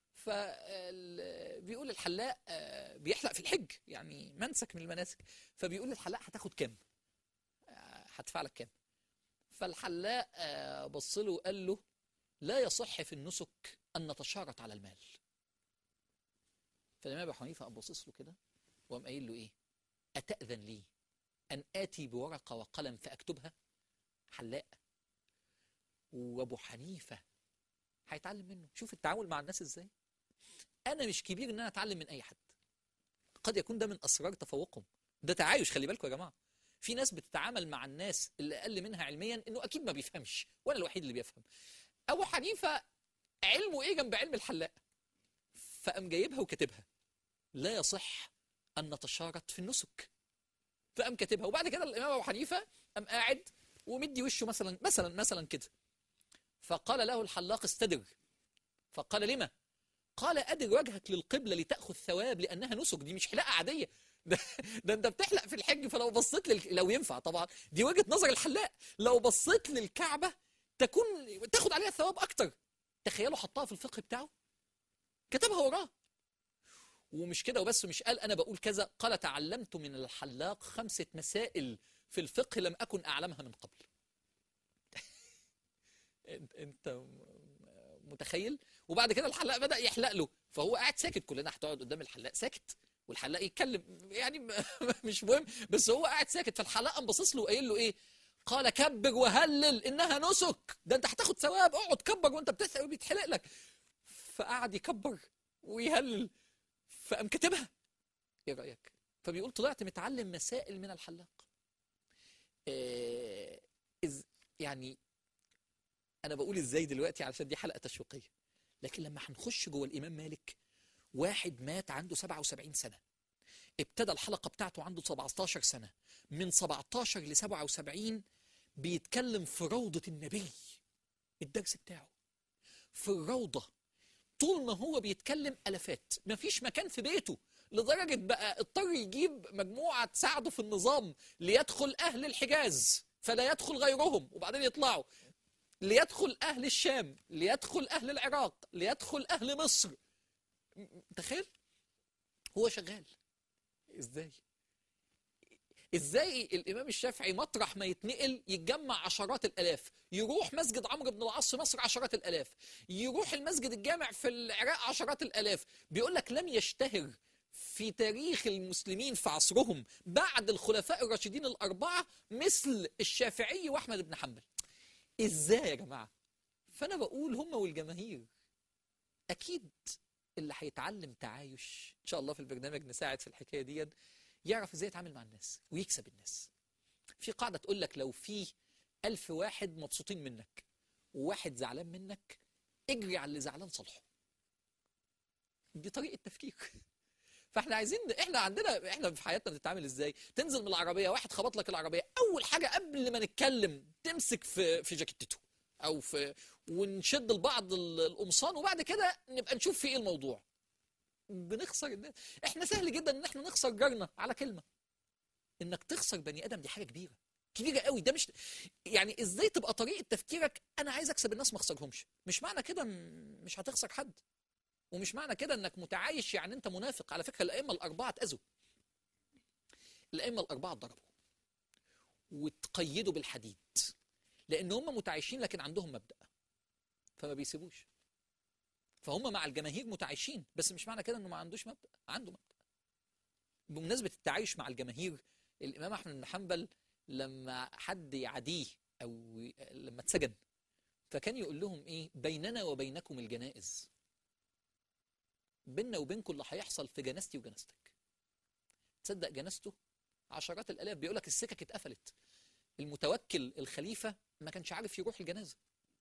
فبيقول الحلاق آه، بيحلق في الحج يعني منسك من المناسك فبيقول للحلاق هتاخد كام آه، هدفع لك كام فالحلاق آه، بص له وقال له لا يصح في النسك ان نتشارط على المال فالامام ابو حنيفه قام باصص له كده وقام قايل له ايه اتاذن لي ان اتي بورقه وقلم فاكتبها حلاق وابو حنيفه هيتعلم منه شوف التعامل مع الناس ازاي انا مش كبير ان انا اتعلم من اي حد قد يكون ده من اسرار تفوقهم ده تعايش خلي بالكم يا جماعه في ناس بتتعامل مع الناس اللي اقل منها علميا انه اكيد ما بيفهمش ولا الوحيد اللي بيفهم ابو حنيفه علمه ايه جنب علم الحلاق فقام جايبها وكاتبها لا يصح ان نتشارط في النسك فقام كاتبها وبعد كده الامام ابو حنيفه قام قاعد ومدي وشه مثلا مثلا مثلا كده فقال له الحلاق استدر فقال لما قال أدر وجهك للقبلة لتأخذ ثواب لأنها نسك دي مش حلاقة عادية ده, ده أنت بتحلق في الحج فلو بصيت لل... لو ينفع طبعا دي وجهة نظر الحلاق لو بصيت للكعبة تكون تاخد عليها ثواب أكتر تخيلوا حطها في الفقه بتاعه كتبها وراه ومش كده وبس مش قال أنا بقول كذا قال تعلمت من الحلاق خمسة مسائل في الفقه لم أكن أعلمها من قبل انت انت م- متخيل وبعد كده الحلاق بدا يحلق له فهو قاعد ساكت كلنا هتقعد قدام الحلاق ساكت والحلاق يتكلم يعني م- مش مهم بس هو قاعد ساكت فالحلاق قام باصص له وقايل له ايه قال كبر وهلل انها نسك ده انت هتاخد ثواب اقعد كبر وانت بتسأل وبيتحلق لك فقعد يكبر ويهلل فقام كاتبها ايه رايك فبيقول طلعت متعلم مسائل من الحلاق إيه إز يعني انا بقول ازاي دلوقتي علشان دي حلقه تشويقيه لكن لما هنخش جوه الامام مالك واحد مات عنده 77 سنه ابتدى الحلقه بتاعته عنده 17 سنه من 17 ل 77 بيتكلم في روضه النبي الدرس بتاعه في الروضه طول ما هو بيتكلم الافات مفيش مكان في بيته لدرجه بقى اضطر يجيب مجموعه تساعده في النظام ليدخل اهل الحجاز فلا يدخل غيرهم وبعدين يطلعوا ليدخل أهل الشام ليدخل أهل العراق ليدخل أهل مصر م- تخيل هو شغال ازاي ازاي الامام الشافعي مطرح ما يتنقل يتجمع عشرات الالاف يروح مسجد عمرو بن العاص في مصر عشرات الالاف يروح المسجد الجامع في العراق عشرات الالاف بيقول لك لم يشتهر في تاريخ المسلمين في عصرهم بعد الخلفاء الراشدين الاربعه مثل الشافعي واحمد بن حنبل ازاي يا جماعه فانا بقول هم والجماهير اكيد اللي هيتعلم تعايش ان شاء الله في البرنامج نساعد في الحكايه دي يعرف ازاي يتعامل مع الناس ويكسب الناس في قاعده تقول لك لو في ألف واحد مبسوطين منك وواحد زعلان منك اجري على اللي زعلان صالحه دي طريقه تفكير فاحنا عايزين احنا عندنا احنا في حياتنا بنتعامل ازاي تنزل من العربيه واحد خبط لك العربيه اول حاجه قبل ما نتكلم تمسك في في جاكيتته او في ونشد لبعض ال- القمصان وبعد كده نبقى نشوف في ايه الموضوع بنخسر الناس احنا سهل جدا ان احنا نخسر جارنا على كلمه انك تخسر بني ادم دي حاجه كبيره كبيره قوي ده مش يعني ازاي تبقى طريقه تفكيرك انا عايز اكسب الناس ما اخسرهمش مش معنى كده م- مش هتخسر حد ومش معنى كده انك متعايش يعني انت منافق على فكره الائمه الاربعه اتاذوا الائمه الاربعه اتضربوا واتقيدوا بالحديد لان هم متعايشين لكن عندهم مبدا فما بيسيبوش فهم مع الجماهير متعايشين بس مش معنى كده انه ما عندوش مبدا عنده مبدا بمناسبه التعايش مع الجماهير الامام احمد بن حنبل لما حد يعاديه او لما اتسجن فكان يقول لهم ايه بيننا وبينكم الجنائز بيننا وبينكم اللي هيحصل في جنازتي وجنازتك تصدق جنازته عشرات الالاف بيقول لك السكك اتقفلت المتوكل الخليفه ما كانش عارف يروح الجنازه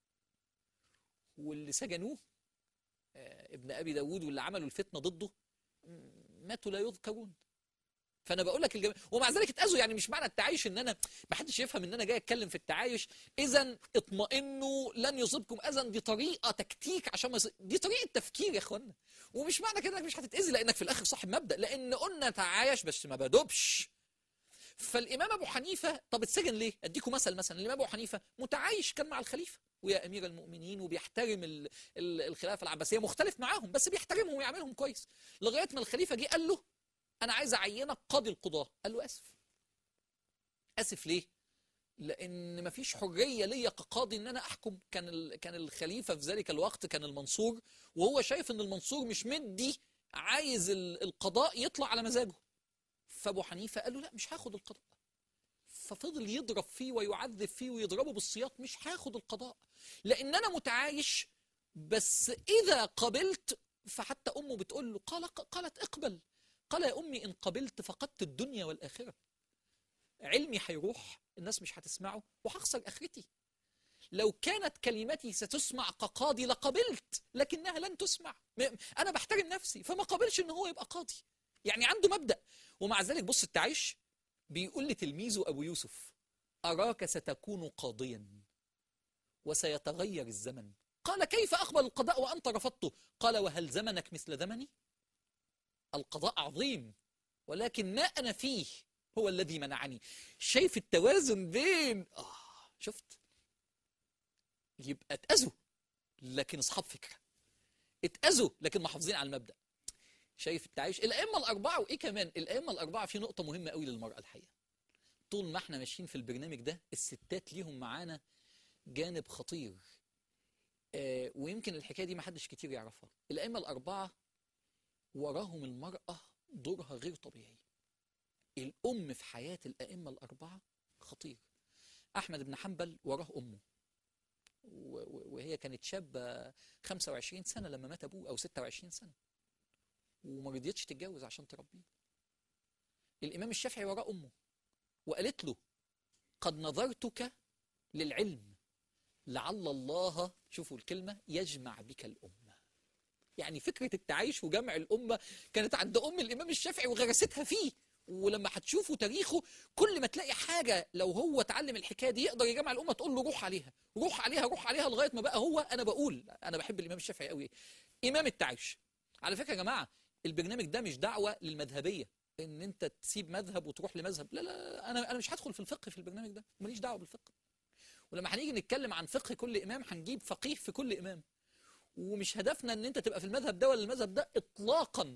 واللي سجنوه آه، ابن ابي داود واللي عملوا الفتنه ضده م- ماتوا لا يذكرون فانا بقول لك الجم... ومع ذلك اتاذوا يعني مش معنى التعايش ان انا ما حدش يفهم ان انا جاي اتكلم في التعايش اذا اطمئنوا لن يصيبكم اذى دي طريقه تكتيك عشان ما يص... دي طريقه تفكير يا اخوانا ومش معنى كده انك مش هتتاذي لانك في الاخر صاحب مبدا لان قلنا تعايش بس ما بدوبش فالامام ابو حنيفه طب اتسجن ليه؟ اديكم مثل مثلا الامام ابو حنيفه متعايش كان مع الخليفه ويا امير المؤمنين وبيحترم ال- ال- الخلافه العباسيه مختلف معاهم بس بيحترمهم ويعملهم كويس لغايه ما الخليفه جه قال له انا عايز اعينك قاضي القضاه قال له اسف اسف ليه؟ لان مفيش حريه ليا كقاضي ان انا احكم كان ال- كان الخليفه في ذلك الوقت كان المنصور وهو شايف ان المنصور مش مدي عايز ال- القضاء يطلع على مزاجه فابو حنيفه قال له لا مش هاخد القضاء ففضل يضرب فيه ويعذب فيه ويضربه بالسياط مش هاخد القضاء لان انا متعايش بس اذا قبلت فحتى امه بتقول له قال قالت اقبل قال يا امي ان قبلت فقدت الدنيا والاخره علمي هيروح الناس مش هتسمعه وهخسر اخرتي لو كانت كلمتي ستسمع كقاضي لقبلت لكنها لن تسمع م- انا بحترم نفسي فما قبلش ان هو يبقى قاضي يعني عنده مبدا ومع ذلك بص التعايش بيقول لتلميذه ابو يوسف اراك ستكون قاضيا وسيتغير الزمن قال كيف اقبل القضاء وانت رفضته قال وهل زمنك مثل زمني القضاء عظيم ولكن ما انا فيه هو الذي منعني شايف التوازن بين آه شفت يبقى اتأذوا لكن اصحاب فكره اتأذوا لكن محافظين على المبدأ شايف التعايش الائمه الاربعه وايه كمان الائمه الاربعه في نقطه مهمه قوي للمراه الحقيقه طول ما احنا ماشيين في البرنامج ده الستات ليهم معانا جانب خطير آه ويمكن الحكايه دي ما حدش كتير يعرفها الائمه الاربعه وراهم المراه دورها غير طبيعي الام في حياه الائمه الاربعه خطير احمد بن حنبل وراه امه و- و- وهي كانت شابه 25 سنه لما مات ابوه او 26 سنه وما رضيتش تتجوز عشان تربيه الامام الشافعي وراه امه وقالت له قد نظرتك للعلم لعل الله شوفوا الكلمه يجمع بك الامه يعني فكره التعايش وجمع الامه كانت عند ام الامام الشافعي وغرستها فيه ولما هتشوفوا تاريخه كل ما تلاقي حاجه لو هو اتعلم الحكايه دي يقدر يجمع الامه تقول له روح عليها روح عليها روح عليها لغايه ما بقى هو انا بقول انا بحب الامام الشافعي قوي امام التعايش على فكره يا جماعه البرنامج ده مش دعوه للمذهبيه ان انت تسيب مذهب وتروح لمذهب لا لا, لا انا انا مش هدخل في الفقه في البرنامج ده ماليش دعوه بالفقه ولما هنيجي نتكلم عن فقه كل امام هنجيب فقيه في كل امام ومش هدفنا ان انت تبقى في المذهب ده ولا المذهب ده اطلاقا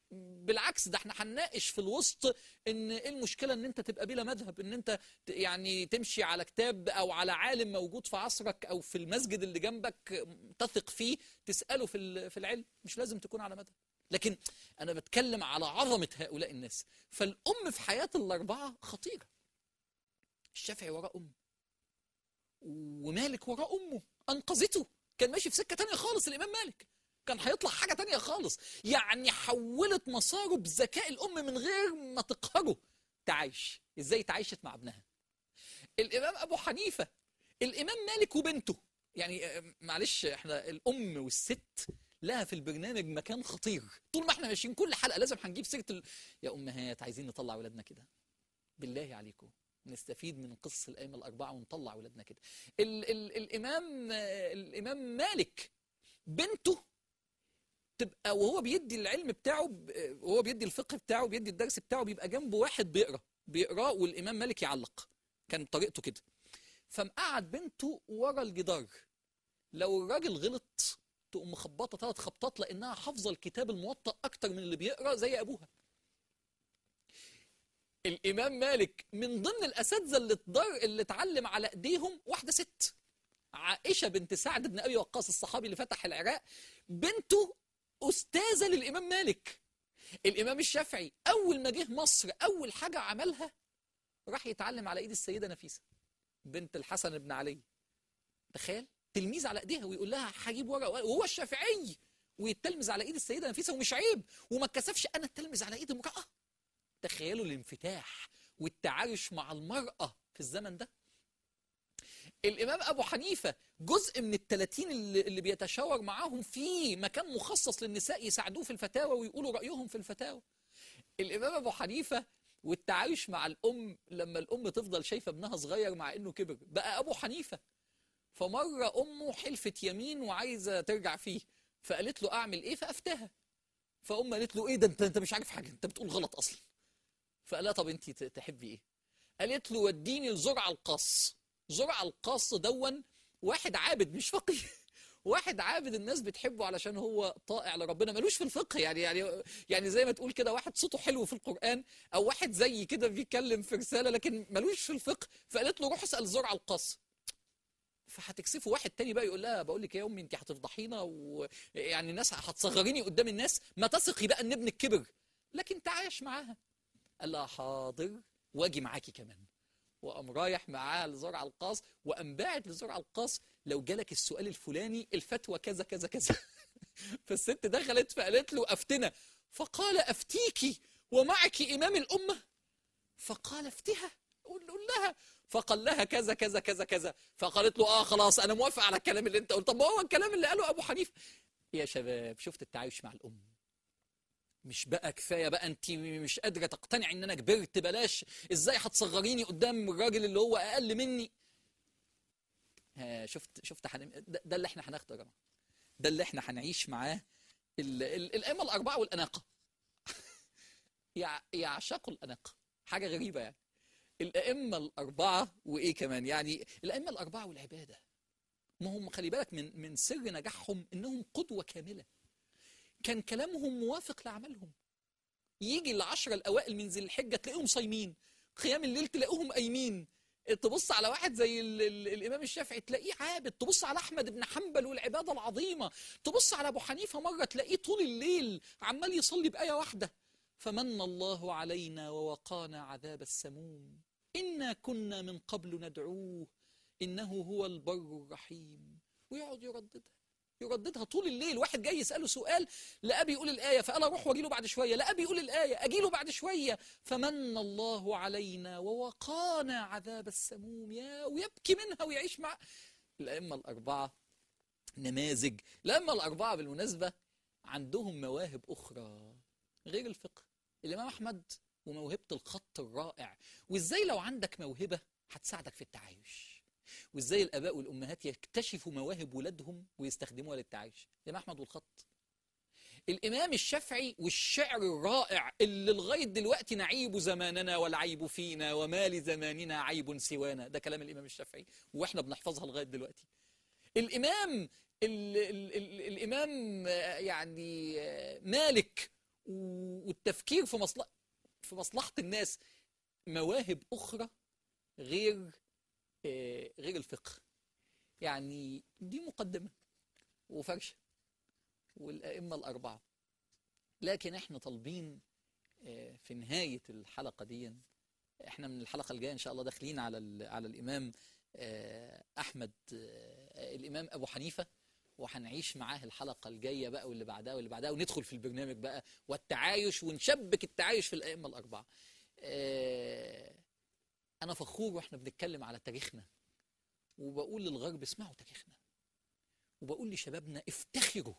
بالعكس ده احنا هنناقش في الوسط ان ايه المشكله ان انت تبقى بلا مذهب ان انت ت- يعني تمشي على كتاب او على عالم موجود في عصرك او في المسجد اللي جنبك تثق فيه تساله في ال- في العلم مش لازم تكون على مذهب لكن انا بتكلم على عظمه هؤلاء الناس فالام في حياه الاربعه خطيره الشافعي وراء امه ومالك وراء امه انقذته كان ماشي في سكه تانية خالص الامام مالك كان هيطلع حاجه تانية خالص يعني حولت مساره بذكاء الام من غير ما تقهره تعايش ازاي تعايشت مع ابنها الامام ابو حنيفه الامام مالك وبنته يعني آه، معلش احنا الام والست لها في البرنامج مكان خطير طول ما احنا ماشيين كل حلقه لازم هنجيب سيره ال... يا امهات عايزين نطلع اولادنا كده بالله عليكم نستفيد من قصص الائمه الاربعه ونطلع اولادنا كده ال ال الامام آه، الامام مالك بنته تبقى وهو بيدي العلم بتاعه ب- آه، وهو بيدي الفقه بتاعه بيدي الدرس بتاعه بيبقى جنبه واحد بيقرا بيقرا والامام مالك يعلق كان طريقته كده فمقعد بنته ورا الجدار لو الراجل غلط تقوم مخبطه ثلاث خبطات لانها حافظه الكتاب الموطأ اكتر من اللي بيقرا زي ابوها الامام مالك من ضمن الاساتذه اللي اتضر اللي اتعلم على ايديهم واحده ست عائشه بنت سعد بن ابي وقاص الصحابي اللي فتح العراق بنته استاذه للامام مالك الامام الشافعي اول ما جه مصر اول حاجه عملها راح يتعلم على ايد السيده نفيسه بنت الحسن بن علي تخيل تلميذ على ايديها ويقول لها هجيب ورقه وهو الشافعي ويتلمذ على ايد السيده نفيسه ومش عيب وما اتكسفش انا اتلمذ على ايد امراه تخيلوا الانفتاح والتعايش مع المراه في الزمن ده الامام ابو حنيفه جزء من الثلاثين اللي, اللي بيتشاور معاهم في مكان مخصص للنساء يساعدوه في الفتاوى ويقولوا رايهم في الفتاوى الامام ابو حنيفه والتعايش مع الام لما الام تفضل شايفه ابنها صغير مع انه كبر بقى ابو حنيفه فمره امه حلفت يمين وعايزه ترجع فيه فقالت له اعمل ايه فافتاها فام قالت له ايه ده انت انت مش عارف حاجه انت بتقول غلط اصلا فقال لها طب انت ت- تحبي ايه قالت له وديني لزرع القص زرع القص دون واحد عابد مش فقيه واحد عابد الناس بتحبه علشان هو طائع لربنا ملوش في الفقه يعني يعني يعني زي ما تقول كده واحد صوته حلو في القرآن او واحد زي كده بيتكلم في رسالة لكن ملوش في الفقه فقالت له روح اسأل زرع القص فهتكسفه واحد تاني بقى يقول لها بقول لك يا امي انت هتفضحينا ويعني الناس هتصغريني قدام الناس ما تثقي بقى ان ابنك كبر لكن تعايش معاها قال لها حاضر واجي معاكي كمان وقام رايح معاها لزرع القاص وقام باعت لزرع القاص لو جالك السؤال الفلاني الفتوى كذا كذا كذا فالست دخلت فقالت له افتنا فقال افتيكي ومعك امام الامه فقال افتها قول قول لها فقال لها كذا كذا كذا كذا فقالت له اه خلاص انا موافق على الكلام اللي انت قلت طب ما هو الكلام اللي قاله ابو حنيفه يا شباب شفت التعايش مع الام مش بقى كفايه بقى انت مش قادره تقتنعي ان انا كبرت بلاش ازاي هتصغريني قدام الراجل اللي هو اقل مني ها شفت شفت حنم... ده, ده اللي احنا هناخده يا جماعه ده اللي احنا هنعيش معاه ال... ال... الائمه الاربعه والاناقه يع... يعشقوا الاناقه حاجه غريبه يعني الائمه الاربعه وايه كمان يعني الائمه الاربعه والعباده ما هم خلي بالك من من سر نجاحهم انهم قدوه كامله كان كلامهم موافق لعملهم يجي العشرة الأوائل من ذي الحجة تلاقيهم صايمين قيام الليل تلاقيهم قايمين تبص على واحد زي ال ال الإمام الشافعي تلاقيه عابد تبص على أحمد بن حنبل والعبادة العظيمة تبص على أبو حنيفة مرة تلاقيه طول الليل عمال يصلي بآية واحدة فمن الله علينا ووقانا عذاب السموم إنا كنا من قبل ندعوه إنه هو البر الرحيم ويقعد يرددها يرددها طول الليل واحد جاي يسأله سؤال لا أبي يقول الآية فقال أروح وأجي له بعد شوية لا أبي يقول الآية أجي له بعد شوية فمن الله علينا ووقانا عذاب السموم يا ويبكي منها ويعيش مع الأئمة الأربعة نماذج الأئمة الأربعة بالمناسبة عندهم مواهب أخرى غير الفقه الإمام أحمد وموهبة الخط الرائع وإزاي لو عندك موهبة هتساعدك في التعايش وازاي الاباء والامهات يكتشفوا مواهب ولادهم ويستخدموها للتعايش الامام احمد والخط الامام الشافعي والشعر الرائع اللي لغايه دلوقتي نعيب زماننا والعيب فينا وما لزماننا عيب سوانا ده كلام الامام الشافعي واحنا بنحفظها لغايه دلوقتي الامام ال ال ال الامام يعني مالك و- والتفكير في مصلحة في مصلحة الناس مواهب أخرى غير آه، غير الفقه يعني دي مقدمة وفرشة والأئمة الأربعة لكن احنا طالبين آه، في نهاية الحلقة دي احنا من الحلقة الجاية ان شاء الله داخلين على ال- على الإمام آه، أحمد آه، الإمام أبو حنيفة وهنعيش معاه الحلقة الجاية بقى واللي بعدها واللي بعدها وندخل في البرنامج بقى والتعايش ونشبك التعايش في الأئمة الأربعة آه، أنا فخور وإحنا بنتكلم على تاريخنا وبقول للغرب اسمعوا تاريخنا وبقول لشبابنا افتخروا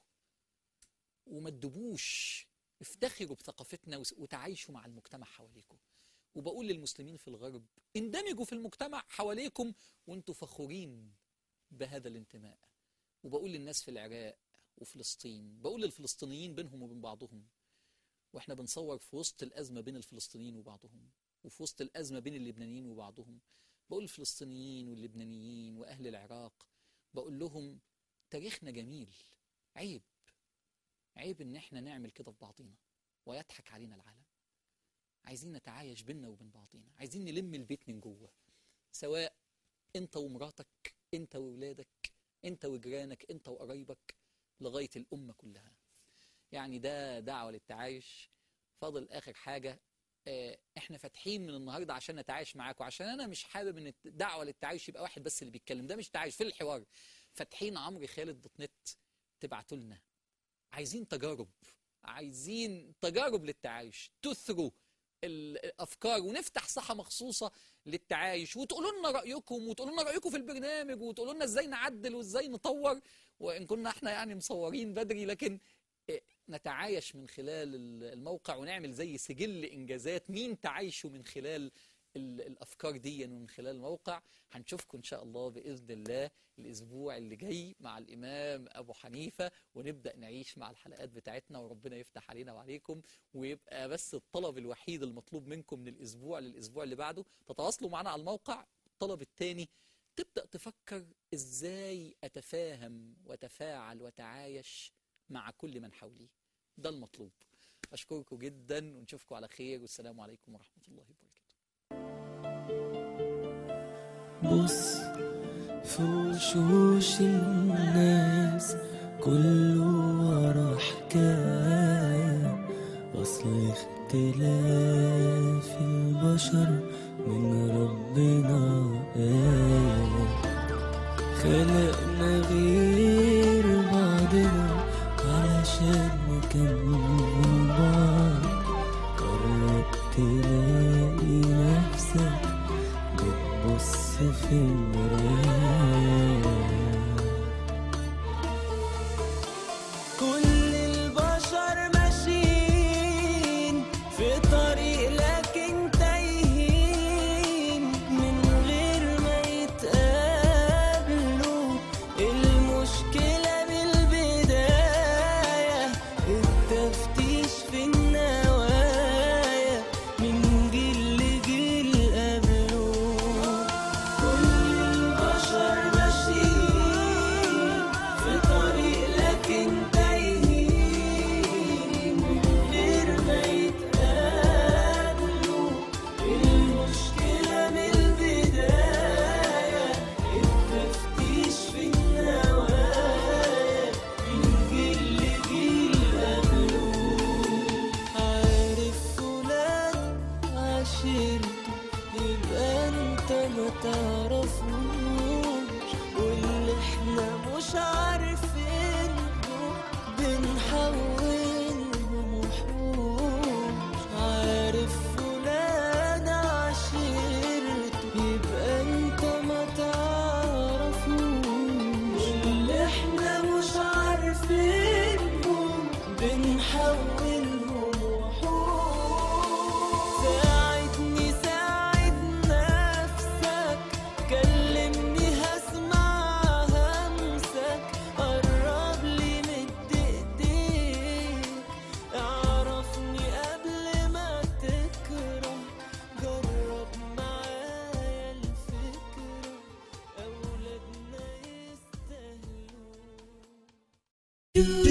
وما تدبوش افتخروا بثقافتنا وس- وتعايشوا مع المجتمع حواليكم وبقول للمسلمين في الغرب اندمجوا في المجتمع حواليكم وانتوا فخورين بهذا الانتماء وبقول للناس في العراق وفلسطين بقول للفلسطينيين بينهم وبين بعضهم واحنا بنصور في وسط الأزمة بين الفلسطينيين وبعضهم وفي وسط الأزمة بين اللبنانيين وبعضهم بقول الفلسطينيين واللبنانيين وأهل العراق بقول لهم تاريخنا جميل عيب عيب ان احنا نعمل كده في بعضينا ويضحك علينا العالم عايزين نتعايش بينا وبين بعضينا عايزين نلم البيت من جوه سواء انت ومراتك انت وولادك انت وجيرانك انت وقرايبك لغاية الأمة كلها يعني ده دعوة للتعايش فاضل آخر حاجة آه، احنا فاتحين من النهارده عشان نتعايش معاكم عشان انا مش حابب ان الدعوه للتعايش يبقى واحد بس اللي بيتكلم ده مش تعايش في الحوار فاتحين عمرو خالد دوت نت تبعتوا لنا عايزين تجارب عايزين تجارب للتعايش تثروا الافكار ونفتح ساحه مخصوصه للتعايش وتقولوا لنا رايكم وتقولوا لنا رايكم في البرنامج وتقولوا لنا ازاي نعدل وازاي نطور وان كنا احنا يعني مصورين بدري لكن إيه، نتعايش من خلال ال- الموقع ونعمل زي سجل انجازات مين تعايشوا من خلال ال- الافكار دي ومن خلال الموقع هنشوفكم ان شاء الله باذن الله الاسبوع اللي جاي مع الامام ابو حنيفه ونبدا نعيش مع الحلقات بتاعتنا وربنا يفتح علينا وعليكم ويبقى بس الطلب الوحيد المطلوب منكم من الاسبوع للاسبوع اللي بعده تتواصلوا معنا على الموقع الطلب الثاني تبدا تفكر ازاي اتفاهم وتفاعل وتعايش مع كل من حولي ده المطلوب اشكركم جدا ونشوفكم على خير والسلام عليكم ورحمه الله وبركاته بص في وشوش الناس كله ورا حكاية أصل اختلاف البشر من ربنا آية خلقنا غير بعضنا علشان نكمل بعض قرب تلاقي نفسك بتبص في المراية كل البشر ماشيين في طريق لكن تايهين من غير ما يتقابلوا المشكلة بالبداية التفتيش في النوايا من جيل لجيل قبله كل البشر ماشيين في طريق لكن تايهين من غير ما يتقابلوا المشكلة من البداية التفتيش في النوايا من جيل لجيل قبله عارف فلان عشيرته يبقى انت ما تعرفوش واللي احنا مش عارفينهم بنحولهم وحوش عارف فلان عشيرته يبقى انت ما تعرفوش واللي احنا مش عارفينهم بنحولهم وحوش ساعدني ساعد نفسك كلمني هسمع همسك قرب لي مد ايديك اعرفني قبل ما تكره جرب معايا الفكرة أولادنا يستاهلوا